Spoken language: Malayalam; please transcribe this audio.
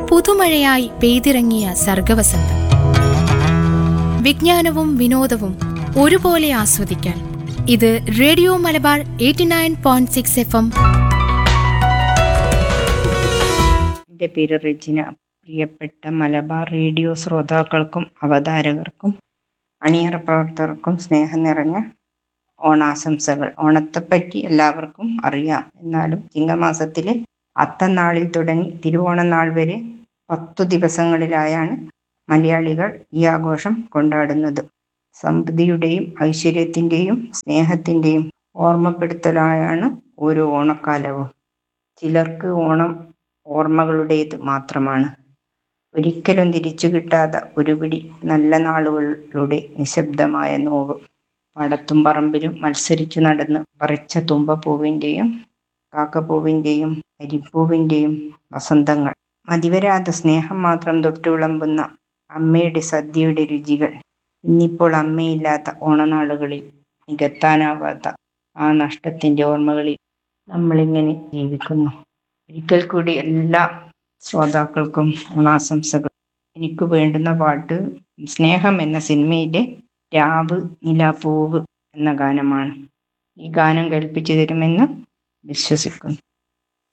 പുതുമഴയായി പെയ്തിറങ്ങിയ സർഗവസന്തം വിജ്ഞാനവും വിനോദവും ഒരുപോലെ ആസ്വദിക്കാൻ ഇത് radio Malabar eighty nine point six F M എൻ്റെ പേര് റെജിന പ്രിയപ്പെട്ട മലബാർ റേഡിയോ ശ്രോതാക്കൾക്കും അവതാരകർക്കും അണിയറ പ്രവർത്തകർക്കും സ്നേഹം നിറഞ്ഞ ഓണാശംസകൾ ഓണത്തെപ്പറ്റി എല്ലാവർക്കും അറിയാം എന്നാലും ചിങ്ങമാസത്തിലെ അത്തനാളിൽ തുടങ്ങി തിരുവോണനാൾ വരെ പത്തു ദിവസങ്ങളിലായാണ് മലയാളികൾ ഈ ആഘോഷം കൊണ്ടാടുന്നത് സമൃദ്ധിയുടെയും ഐശ്വര്യത്തിൻ്റെയും സ്നേഹത്തിൻ്റെയും ഓർമ്മപ്പെടുത്തലായാണ് ഓരോ ഓണക്കാലവും ചിലർക്ക് ഓണം ഓർമ്മകളുടേത് മാത്രമാണ് ഒരിക്കലും തിരിച്ചു കിട്ടാത്ത ഒരു പിടി നല്ല നാളുകളുടെ നിശബ്ദമായ നോവ് പടത്തും പറമ്പിലും മത്സരിച്ചു നടന്ന് പറിച്ച തുമ്പപ്പൂവിൻ്റെയും കാക്കപ്പൂവിൻ്റെയും അരിപ്പൂവിൻ്റെയും വസന്തങ്ങൾ മതിവരാതെ സ്നേഹം മാത്രം തൊട്ട് വിളമ്പുന്ന അമ്മയുടെ സദ്യയുടെ രുചികൾ ഇന്നിപ്പോൾ അമ്മയില്ലാത്ത ഓണനാളുകളിൽ നികത്താനാവാത്ത ആ നഷ്ടത്തിൻ്റെ ഓർമ്മകളിൽ നമ്മളിങ്ങനെ ജീവിക്കുന്നു ഒരിക്കൽ കൂടി എല്ലാ ശ്രോതാക്കൾക്കും ഓണാശംസകൾ എനിക്ക് വേണ്ടുന്ന പാട്ട് സ്നേഹം എന്ന സിനിമയിലെ രാവ് നിലാപ്പൂവ് എന്ന ഗാനമാണ് ഈ ഗാനം കേൾപ്പിച്ചു തരുമെന്ന് വിശ്വസിക്കുന്നു